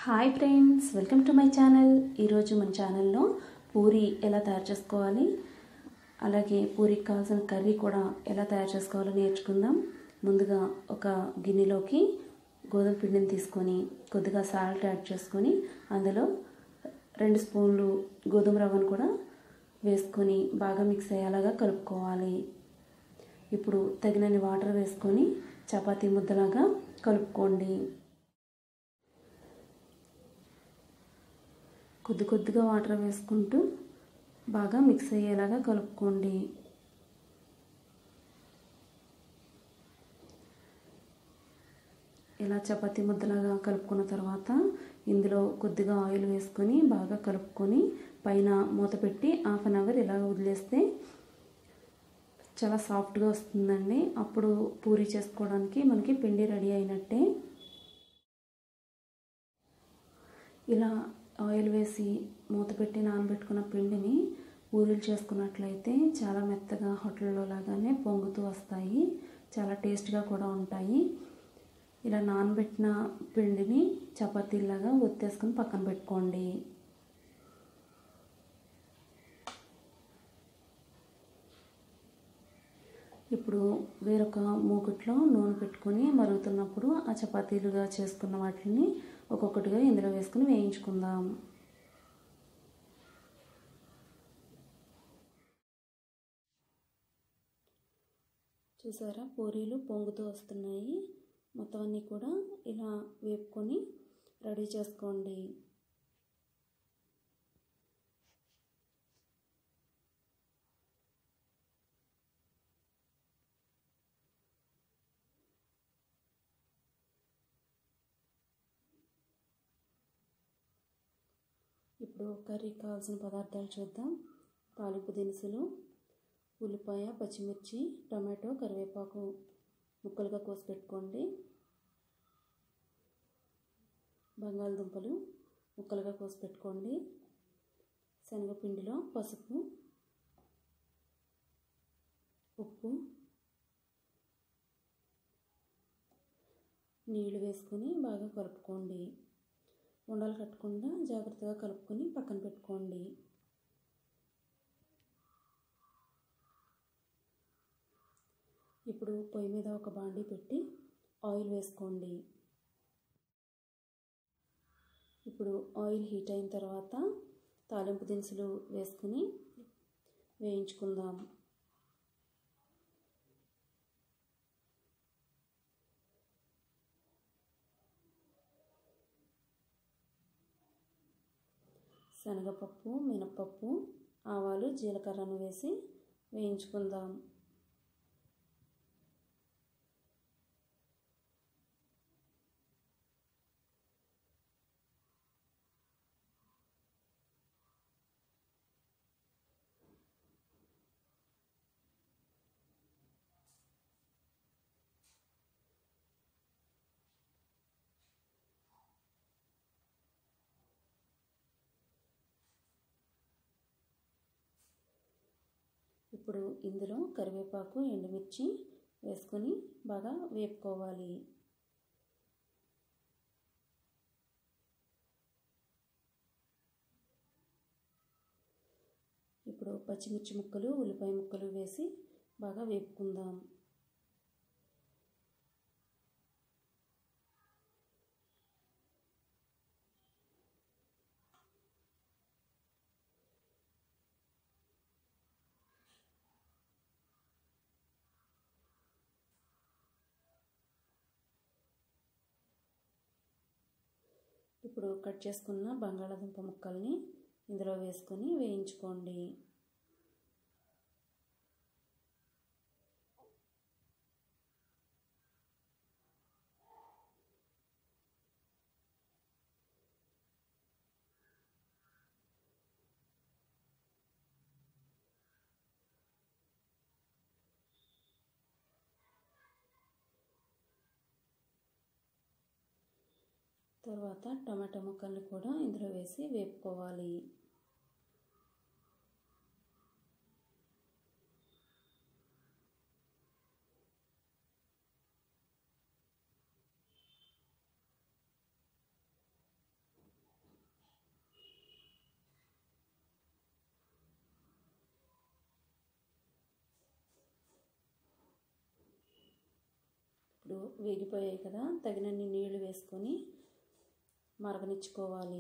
hi friends welcome to my channel ఈరోజు మన ఛానల్లో పూరి ఎలా తయారు చేసుకోవాలి అలాగే పూరికి కావాల్సిన కర్రీ కూడా ఎలా తయారు చేసుకోవాలో నేర్చుకుందాం ముందుగా ఒక గిన్నెలోకి గోధుమ పిండిని తీసుకొని కొద్దిగా సాల్ట్ యాడ్ చేసుకొని అందులో రెండు స్పూన్లు గోధుమ రవ్వను కూడా వేసుకొని బాగా మిక్స్ అయ్యేలాగా కలుపుకోవాలి ఇప్పుడు తగినన్ని వాటర్ వేసుకొని చపాతీ ముద్దలాగా కలుపుకోండి కొద్ది కొద్దిగా వాటర్ వేసుకుంటూ బాగా మిక్స్ అయ్యేలాగా కలుపుకోండి ఇలా చపాతీ ముద్దలాగా కలుపుకున్న తర్వాత ఇందులో కొద్దిగా ఆయిల్ వేసుకొని బాగా కలుపుకొని పైన మూత పెట్టి హాఫ్ అన్ అవర్ ఇలా వదిలేస్తే చాలా సాఫ్ట్గా వస్తుందండి అప్పుడు పూరి చేసుకోవడానికి మనకి పిండి రెడీ అయినట్టే ఇలా ఆయిల్ వేసి మూత పెట్టి నానబెట్టుకున్న పిండిని పూరీలు చేసుకున్నట్లయితే చాలా మెత్తగా హోటల్లో లాగానే పొంగుతూ వస్తాయి చాలా టేస్ట్గా కూడా ఉంటాయి ఇలా నానబెట్టిన పిండిని చపాతీలాగా ఒత్తేసుకొని పక్కన పెట్టుకోండి ఇప్పుడు వేరొక మూకుట్లో నూనె పెట్టుకొని మరుగుతున్నప్పుడు ఆ చపాతీలుగా చేసుకున్న వాటిని ఒక్కొక్కటిగా ఇందులో వేసుకుని వేయించుకుందాం చూసారా పూరీలు పొంగుతూ వస్తున్నాయి మొత్తం అన్నీ కూడా ఇలా వేపుకొని రెడీ చేసుకోండి ఇప్పుడు కర్రీకి కావాల్సిన పదార్థాలు చూద్దాం తాలింపు దినుసులు ఉల్లిపాయ పచ్చిమిర్చి టమాటో కరివేపాకు ముక్కలుగా కోసి పెట్టుకోండి బంగాళదుంపలు ముక్కలుగా కోసి పెట్టుకోండి శనగపిండిలో పసుపు ఉప్పు నీళ్ళు వేసుకొని బాగా కలుపుకోండి ఉండలు కట్టకుండా జాగ్రత్తగా కలుపుకొని పక్కన పెట్టుకోండి ఇప్పుడు పొయ్యి మీద ఒక బాండీ పెట్టి ఆయిల్ వేసుకోండి ఇప్పుడు ఆయిల్ హీట్ అయిన తర్వాత తాలింపు దినుసులు వేసుకుని వేయించుకుందాం శనగపప్పు మినపప్పు ఆవాలు జీలకర్రను వేసి వేయించుకుందాం ఇప్పుడు ఇందులో కరివేపాకు ఎండుమిర్చి వేసుకొని బాగా వేపుకోవాలి ఇప్పుడు పచ్చిమిర్చి ముక్కలు ఉల్లిపాయ ముక్కలు వేసి బాగా వేపుకుందాం ఇప్పుడు కట్ చేసుకున్న బంగాళాదుంప ముక్కల్ని ఇందులో వేసుకొని వేయించుకోండి తర్వాత టమాటా ముక్కల్ని కూడా ఇందులో వేసి వేపుకోవాలి ఇప్పుడు వేగిపోయాయి కదా తగినన్ని నీళ్లు వేసుకొని మరగనిచ్చుకోవాలి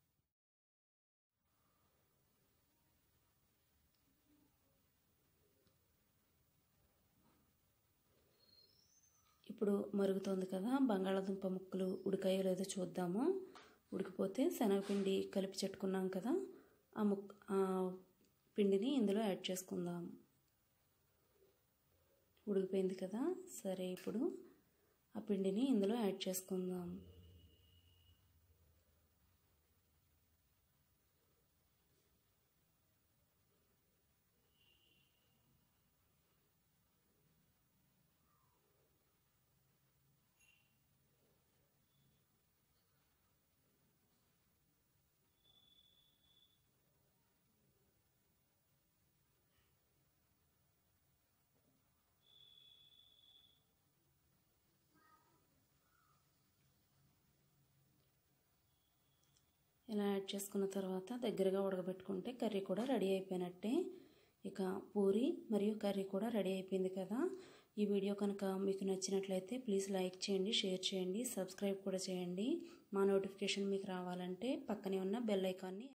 ఇప్పుడు మరుగుతోంది కదా బంగాళాదుంప ముక్కలు ఉడికాయో లేదో చూద్దాము ఉడికిపోతే శనగపిండి కలిపి చెట్టుకున్నాం కదా ఆ ముక్ ఆ పిండిని ఇందులో యాడ్ చేసుకుందాం ఉడికిపోయింది కదా సరే ఇప్పుడు ఆ పిండిని ఇందులో యాడ్ చేసుకుందాం ఇలా యాడ్ చేసుకున్న తర్వాత దగ్గరగా ఉడకబెట్టుకుంటే కర్రీ కూడా రెడీ అయిపోయినట్టే ఇక పూరి మరియు కర్రీ కూడా రెడీ అయిపోయింది కదా ఈ వీడియో కనుక మీకు నచ్చినట్లయితే ప్లీజ్ లైక్ చేయండి షేర్ చేయండి సబ్స్క్రైబ్ కూడా చేయండి మా నోటిఫికేషన్ మీకు రావాలంటే పక్కనే ఉన్న బెల్ ఐకాన్ని